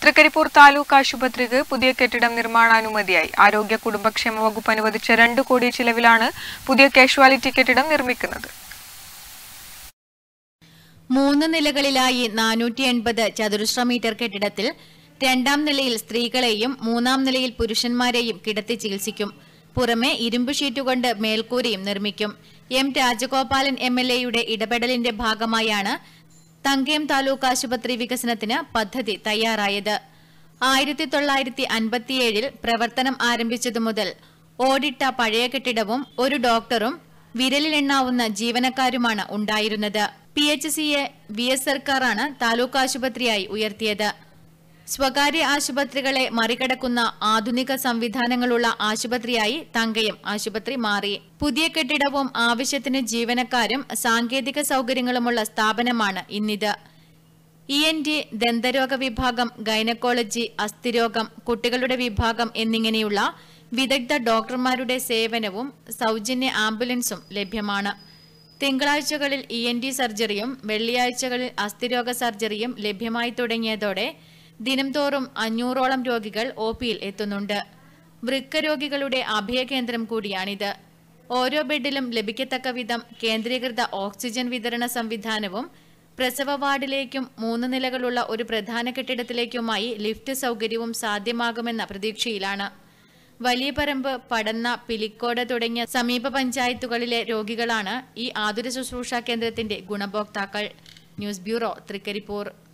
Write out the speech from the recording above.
തൃക്കരിപ്പൂർ താലൂക്ക് ആശുപത്രിക്ക് പുതിയ കെട്ടിടം നിർമ്മാണാനുമതിയായി ആരോഗ്യ കുടുംബക്ഷേമ വകുപ്പ് അനുവദിച്ച രണ്ട് കോടി ചിലവിലാണ് പുതിയ കാഷ്വാലിറ്റി കെട്ടിടം നിർമ്മിക്കുന്നത് മൂന്ന് നിലകളിലായി നാനൂറ്റി എൺപത് ചതുരശ്ര മീറ്റർ കെട്ടിടത്തിൽ രണ്ടാം നിലയിൽ സ്ത്രീകളെയും മൂന്നാം നിലയിൽ പുരുഷന്മാരെയും കിടത്തി ചികിത്സിക്കും പുറമെ ഇരുമ്പ് ഷീറ്റ് കൊണ്ട് മേൽക്കൂരയും നിർമ്മിക്കും എം രാജഗോപാലൻ എം എൽ എയുടെ ഇടപെടലിന്റെ ഭാഗമായാണ് തങ്കയം താലൂക്ക് ആശുപത്രി വികസനത്തിന് പദ്ധതി തയ്യാറായത് ആയിരത്തി തൊള്ളായിരത്തി അൻപത്തിയേഴിൽ പ്രവർത്തനം ആരംഭിച്ചതു മുതൽ ഓടിട്ട പഴയ കെട്ടിടവും ഒരു ഡോക്ടറും വിരലിലെണ്ണാവുന്ന ജീവനക്കാരുമാണ് ഉണ്ടായിരുന്നത് പി എച്ച് സിയെ വി എസ് സർക്കാരാണ് താലൂക്ക് ആശുപത്രിയായി ഉയർത്തിയത് സ്വകാര്യ ആശുപത്രികളെ മറികടക്കുന്ന ആധുനിക സംവിധാനങ്ങളുള്ള ആശുപത്രിയായി തങ്കയം ആശുപത്രി മാറി പുതിയ കെട്ടിടവും ആവശ്യത്തിന് ജീവനക്കാരും സാങ്കേതിക സൗകര്യങ്ങളുമുള്ള സ്ഥാപനമാണ് ഇന്നിത് ഇ എൻ ടി ദന്തരോഗ വിഭാഗം ഗൈനക്കോളജി അസ്ഥിരോഗം കുട്ടികളുടെ വിഭാഗം എന്നിങ്ങനെയുള്ള വിദഗ്ധ ഡോക്ടർമാരുടെ സേവനവും സൗജന്യ ആംബുലൻസും ലഭ്യമാണ് തിങ്കളാഴ്ചകളിൽ ഇ എൻ ടി സർജറിയും വെള്ളിയാഴ്ചകളിൽ അസ്ഥിരോഗ സർജറിയും ലഭ്യമായി തുടങ്ങിയതോടെ ദിനംതോറും അഞ്ഞൂറോളം രോഗികൾ ഒ പിയിൽ എത്തുന്നുണ്ട് വൃക്ക രോഗികളുടെ അഭയകേന്ദ്രം കൂടിയാണിത് ഓരോ ബെഡിലും ലഭിക്കത്തക്ക വിധം കേന്ദ്രീകൃത ഓക്സിജൻ വിതരണ സംവിധാനവും പ്രസവ വാർഡിലേക്കും മൂന്ന് നിലകളുള്ള ഒരു പ്രധാന കെട്ടിടത്തിലേക്കുമായി ലിഫ്റ്റ് സൗകര്യവും സാധ്യമാകുമെന്ന പ്രതീക്ഷയിലാണ് വലിയ പറമ്പ് പടന്ന പിലിക്കോട് തുടങ്ങിയ സമീപ പഞ്ചായത്തുകളിലെ രോഗികളാണ് ഈ ആതുര ശുശ്രൂഷാ കേന്ദ്രത്തിന്റെ ഗുണഭോക്താക്കൾ ന്യൂസ് ബ്യൂറോ തൃക്കരിപ്പൂർ